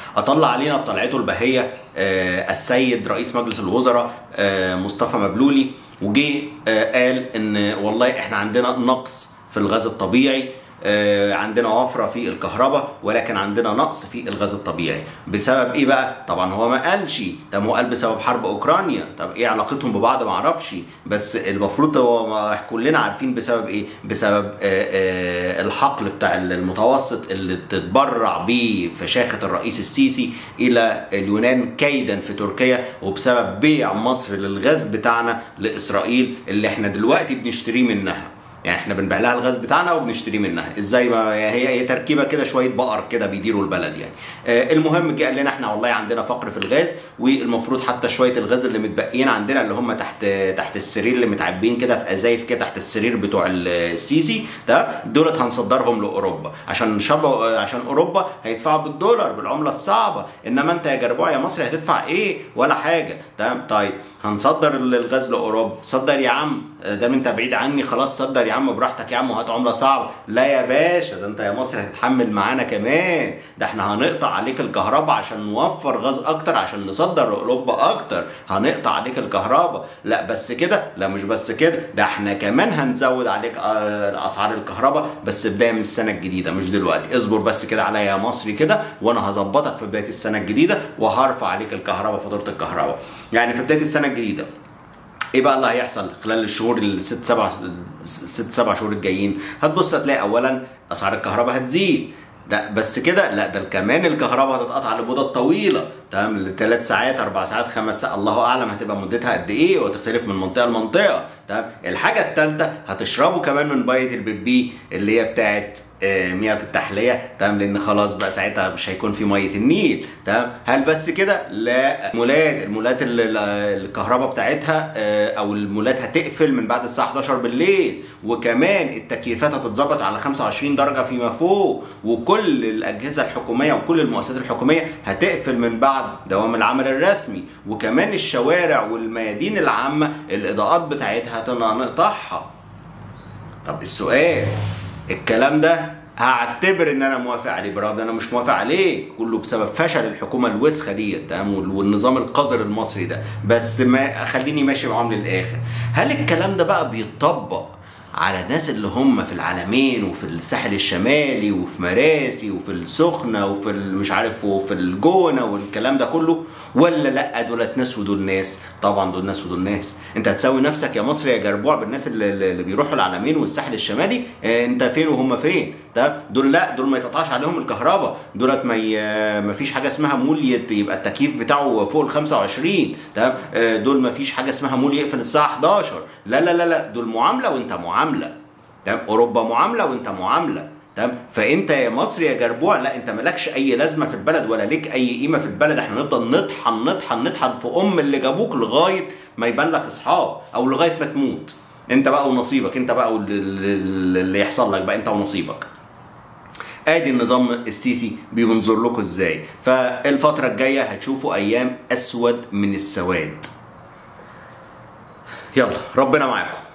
اطلع علينا بطلعته البهيه آه، السيد رئيس مجلس الوزراء آه، مصطفى مبلولي وجي آه، قال ان والله احنا عندنا نقص في الغاز الطبيعي آه، عندنا وفره في الكهرباء ولكن عندنا نقص في الغاز الطبيعي بسبب ايه بقى طبعا هو ما قالش طب هو قال بسبب حرب اوكرانيا طب ايه علاقتهم ببعض ما اعرفش بس المفروض هو ما كلنا عارفين بسبب ايه بسبب آه، آه، الحقل بتاع المتوسط اللي تتبرع بيه فشاخه الرئيس السيسي الى اليونان كيدا في تركيا وبسبب بيع مصر للغاز بتاعنا لاسرائيل اللي احنا دلوقتي بنشتريه منها يعني احنا بنبيع لها الغاز بتاعنا وبنشتريه منها ازاي ما يعني هي هي تركيبه كده شويه بقر كده بيديروا البلد يعني آه المهم جه قال لنا احنا والله عندنا فقر في الغاز والمفروض حتى شويه الغاز اللي متبقيين عندنا اللي هم تحت تحت السرير اللي متعبين كده في ازايز كده تحت السرير بتوع السيسي ده دولت هنصدرهم لاوروبا عشان شب عشان اوروبا هيدفعوا بالدولار بالعمله الصعبه انما انت يا جربوع يا مصري هتدفع ايه ولا حاجه تمام طيب هنصدر الغاز لاوروبا صدر يا عم دام انت بعيد عني خلاص صدر يا عم براحتك يا عم وهات عمله صعبه لا يا باشا ده انت يا مصر هتتحمل معانا كمان ده احنا هنقطع عليك الكهرباء عشان نوفر غاز اكتر عشان نصدر لاوروبا اكتر هنقطع عليك الكهرباء لا بس كده لا مش بس كده ده احنا كمان هنزود عليك آه، اسعار الكهرباء بس بدايه من السنه الجديده مش دلوقتي اصبر بس كده عليا يا مصري كده وانا هظبطك في بدايه السنه الجديده وهرفع عليك الكهرباء فاتوره الكهرباء يعني في بدايه السنه الجديده ايه بقى اللي هيحصل خلال الشهور الست سبع ست سبع شهور الجايين هتبص هتلاقي اولا اسعار الكهرباء هتزيد ده بس كده لا ده كمان الكهرباء هتتقطع لمدة طويلة تمام لثلاث ساعات اربع ساعات خمس ساعات الله اعلم هتبقى مدتها قد ايه وتختلف من منطقه لمنطقه تمام الحاجه الثالثه هتشربوا كمان من بايه البيبي اللي هي بتاعت آه، مياه التحليه تمام لان خلاص بقى ساعتها مش هيكون في ميه النيل تمام هل بس كده لا مولات المولات اللي اللي الكهرباء بتاعتها آه، او المولات هتقفل من بعد الساعه 11 بالليل وكمان التكييفات هتتظبط على 25 درجه فيما فوق وكل الاجهزه الحكوميه وكل المؤسسات الحكوميه هتقفل من بعد دوام العمل الرسمي وكمان الشوارع والميادين العامه الاضاءات بتاعتها هنقطعها طب السؤال الكلام ده هعتبر ان انا موافق عليه برغم ان انا مش موافق عليه كله بسبب فشل الحكومه الوسخه ديت تمام وال- والنظام القذر المصري ده بس ما خليني ماشي معاهم للاخر هل الكلام ده بقى بيتطبق على الناس اللي هم في العلمين وفي الساحل الشمالي وفي مراسي وفي السخنه وفي ال- مش عارف وفي الجونه والكلام ده كله ولا لا دولت ناس ودول ناس طبعا دول ناس ودول ناس انت هتساوي نفسك يا مصري يا جربوع بالناس اللي, اللي بيروحوا العلمين والساحل الشمالي اه انت فين وهم فين طب دول لا دول ما يتقطعش عليهم الكهرباء دولت ما ي... ما فيش حاجه اسمها مول يت- يبقى التكييف بتاعه فوق ال 25 تمام اه دول ما فيش حاجه اسمها مول يقفل الساعه 11 لا لا لا لا دول معامله وانت معامله تمام اوروبا معامله وانت معامله تمام فانت يا مصري يا جربوع لا انت مالكش اي لازمه في البلد ولا ليك اي قيمه في البلد احنا نفضل نطحن نطحن نطحن في ام اللي جابوك لغايه ما يبان لك اصحاب او لغايه ما تموت انت بقى ونصيبك انت بقى واللي اللي يحصل لك بقى انت ونصيبك ادي النظام السيسي بينظر لكم ازاي فالفتره الجايه هتشوفوا ايام اسود من السواد يلا ربنا معاكم